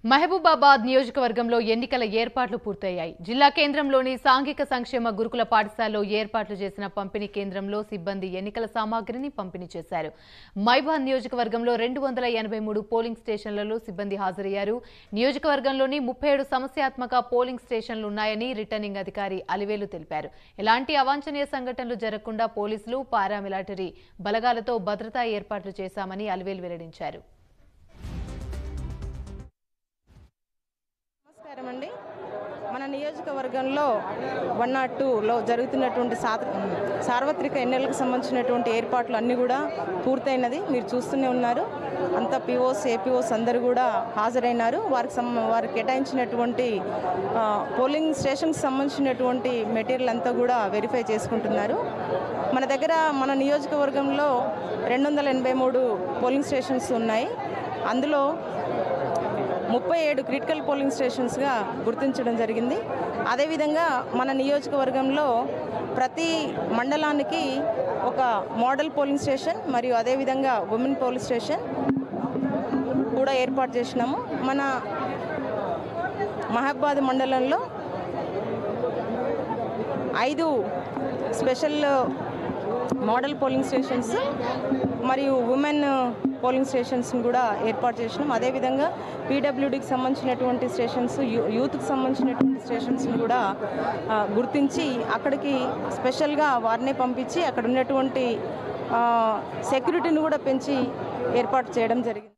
మహబూబాబాద్ నియోజకవర్గంలో ఎన్నికల ఏర్పాట్లు పూర్తయ్యాయి జిల్లా కేంద్రంలోని సాంఘిక సంక్షేమ గురుకుల పాఠశాలలో ఏర్పాట్లు చేసిన పంపిణీ కేంద్రంలో సిబ్బంది ఎన్నికల సామాగ్రిని పంపిణీ చేశారు మైబాద్ నియోజకవర్గంలో రెండు వందల ఎనభై మూడు పోలింగ్ స్టేషన్లలో సిబ్బంది హాజరయ్యారు నియోజకవర్గంలోని ముప్పై ఏడు సమస్యాత్మక పోలింగ్ స్టేషన్లు ఉన్నాయని రిటర్నింగ్ అధికారి అలివేలు తెలిపారు ఎలాంటి అవాంఛనీయ సంఘటనలు జరగకుండా పోలీసులు పారామిలిటరీ బలగాలతో భద్రతా ఏర్పాట్లు చేశామని అలివేలు వెల్లడించారు నమస్కారం అండి మన నియోజకవర్గంలో వన్ నాట్ టూలో జరుగుతున్నటువంటి సాత- సార్వత్రిక ఎన్నికలకు సంబంధించినటువంటి ఏర్పాట్లు అన్నీ కూడా పూర్తయినది మీరు చూస్తూనే ఉన్నారు అంతా పిఓస్ ఏపీఓస్ అందరూ కూడా హాజరైనారు వారికి సం వారికి కేటాయించినటువంటి ఆ, పోలింగ్ స్టేషన్కి సంబంధించినటువంటి మెటీరియల్ అంతా కూడా వెరిఫై చేసుకుంటున్నారు మన దగ్గర మన నియోజకవర్గంలో రెండు వందల ఎనభై మూడు పోలింగ్ స్టేషన్స్ ఉన్నాయి అందులో ముప్పై ఏడు క్రిటికల్ పోలింగ్ స్టేషన్స్గా గుర్తించడం జరిగింది అదేవిధంగా మన నియోజకవర్గంలో ప్రతి మండలానికి ఒక మోడల్ పోలింగ్ స్టేషన్ మరియు అదేవిధంగా ఉమెన్ పోలింగ్ స్టేషన్ కూడా ఏర్పాటు చేసినాము మన మహబాద్ మండలంలో ఐదు స్పెషల్ మోడల్ పోలింగ్ స్టేషన్స్ మరియు ఉమెన్ పోలింగ్ స్టేషన్స్ని కూడా ఏర్పాటు చేసినాం అదేవిధంగా పీడబ్ల్యూడికి సంబంధించినటువంటి స్టేషన్స్ యూ- యూత్కి సంబంధించినటువంటి స్టేషన్స్ని కూడా ఆ, గుర్తించి అక్కడికి స్పెషల్గా వారినే పంపించి అక్కడ ఉన్నటువంటి ఆ, సెక్యూరిటీని కూడా పెంచి ఏర్పాటు చేయడం జరిగింది